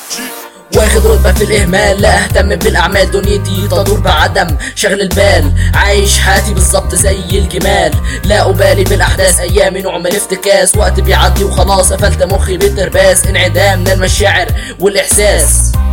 واخد رتبة في الإهمال لا أهتم بالأعمال دنيتي تدور بعدم شغل البال عايش حياتي بالظبط زي الجمال لا أبالي بالأحداث أيامي نوع من افتكاس وقت بيعدي وخلاص قفلت مخي بالترباس انعدام من المشاعر والإحساس